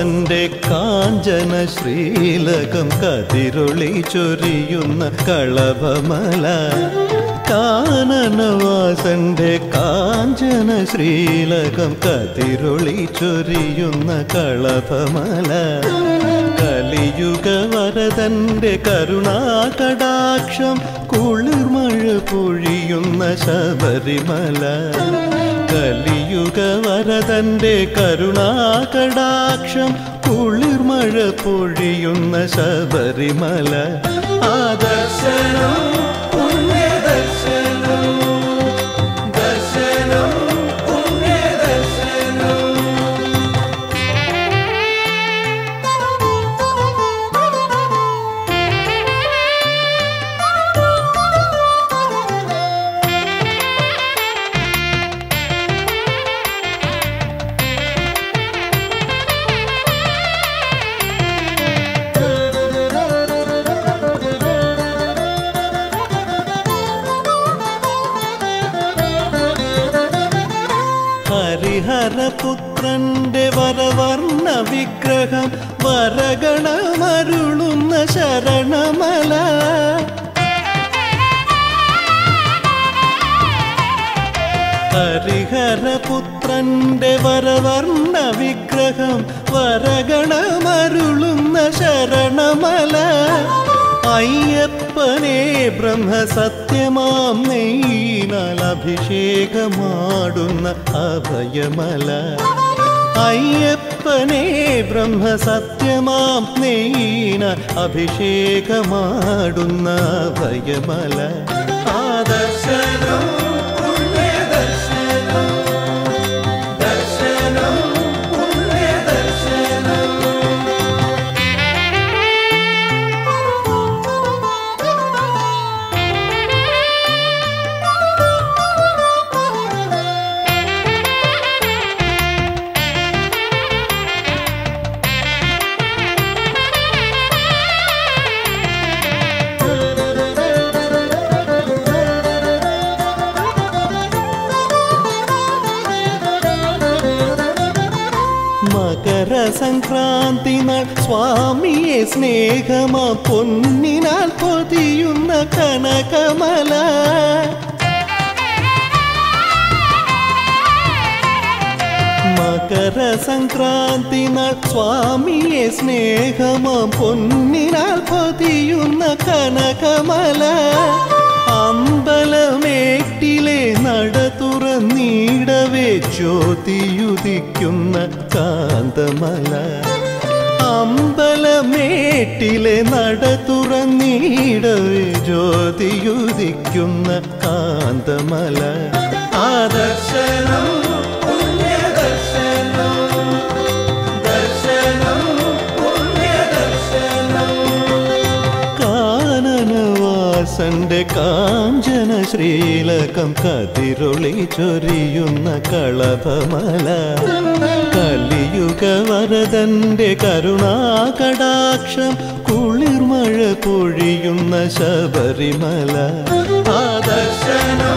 കാനനവാസന്റെ കാഞ്ചന ശ്രീലകം കതിരൊളി ചൊരിയുന്ന കളഭമല കാനനവാസന്റെ കാഞ്ചന ശ്രീലകം കതിരൊളി ചൊരിയുന്ന കളഭമല കലിയുഗ വരതന്റെ കരുണാകടാക്ഷം കുളിർമഴ പൊഴിയുന്ന ശബരിമല കലിയുഗ വരതന്റെ കരുണാകടാക്ഷം കുളിർമഴ പൊഴിയുന്ന ശബരിമല ആദർശനം പുണ്യദർശനം ദർശനം പുണ്യദർശനം ഹരിഹരപുത്രന്റെ വരവർണ്ണ വിഗ്രഹം വരഗണമരുളുന്ന ശരണമല ഹരിഹരപുത്രന്റെ വരവർണ്ണ വിഗ്രഹം വരഗണമരുളുന്ന ശരണമല അയ്യപ്പനെ ബ്രഹ്മസത്യമാം നെയ്യിനാൽ അഭിഷേകമാടുന്ന അഭയമല അയ്യപ്പനെ ബ്രഹ്മസത്യമാം നെയ്യിനാൽ അഭിഷേകമാടുന്ന അഭയമല ആദർശനം പുണ്യദർശനം ദർശനം പുണ്യദർശനം മകരസംക്രാന്തി നാൾ സ്വാമിയെ സ്നേഹമാ പൊന്നിനാൽ പൊതിയുന്ന കനകമല മകരസംക്രാന്തി നാൾ സ്വാമിയെ സ്നേഹമാ പൊന്നിനാൽ പൊതിയുന്ന കനകമല അമ്പലമേട്ടിലെ നട തുറന്നിടവേ ജ്യോതിയുദിക്കുന്ന കാന്തമല അമ്പലമേട്ടിലെ നട തുറന്നിടവേ ജ്യോതിയുദിക്കുന്ന കാന്തമല ആദർശനം പുണ്യദർശനം ദർശനം പുണ്യദർശനം കാനനവാസന്റെ കാഞ്ചന ശ്രീലകം കതിരൊളി ചൊരിയുന്ന കളഭമല കലിയുഗ വരദന്റെ കരുണാകടാക്ഷം കുളിർമഴ പൊഴിയുന്ന ശബരിമല ആദർശനം